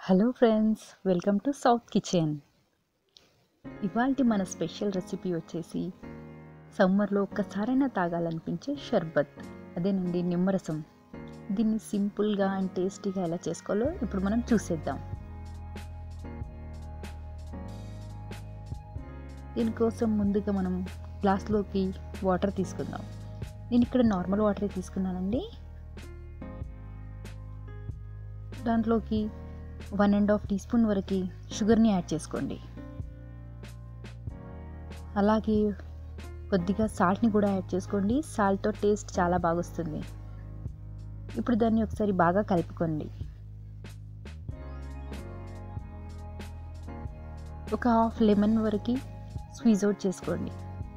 hello friends welcome to south kitchen ఇవాళ మన special recipe వచ్చేసి సమ్మర్లో ఒక్కసారైనా తాగాలనిపించే షర్బత్ అదేనండి నిమ్మరసం దీన్ని సింపుల్గా అండ్ టేస్టీగా ఎలా చేసుకోవాలో ఇప్పుడు మనం చూసేద్దాం దీనికోసం ముందుగా మనం గ్లాస్లోకి వాటర్ తీసుకుందాం నేను ఇక్కడ నార్మల్ వాటరే తీసుకున్నానండి దాంట్లోకి one and half teaspoon వరకు షుగర్ని యాడ్ చేసుకోండి అలాగే కొద్దిగా సాల్ట్ని కూడా యాడ్ చేసుకోండి సాల్ట్తో టేస్ట్ చాలా బాగా వస్తుంది ఇప్పుడు దాన్ని ఒకసారి బాగా కలుపుకోండి ఒక హాఫ్ లెమన్ వరకు స్క్వీజ్ అవుట్ చేసుకోండి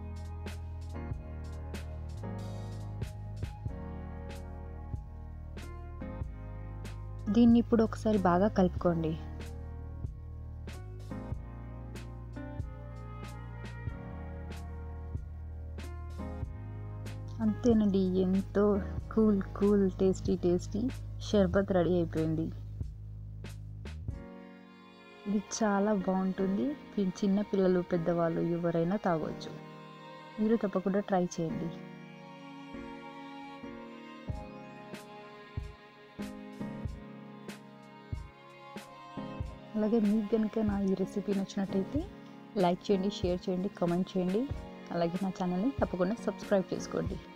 దీన్ని ఇప్పుడు ఒకసారి బాగా కలుపుకోండి అంతేనండి ఎంతో కూల్ కూల్ టేస్టీ టేస్టీ షర్బత్ రెడీ అయిపోయింది ఇది చాలా బాగుంటుంది చిన్న పిల్లలు పెద్దవాళ్ళు ఎవరైనా తాగొచ్చు మీరు తప్పకుండా ట్రై చేయండి అలాగే మీకు కనుక నా ఈ రెసిపీ నచ్చినట్టయితే లైక్ చేయండి షేర్ చేయండి కామెంట్ చేయండి అలాగే నా ఛానల్ని తప్పకుండా సబ్స్క్రైబ్ చేసుకోండి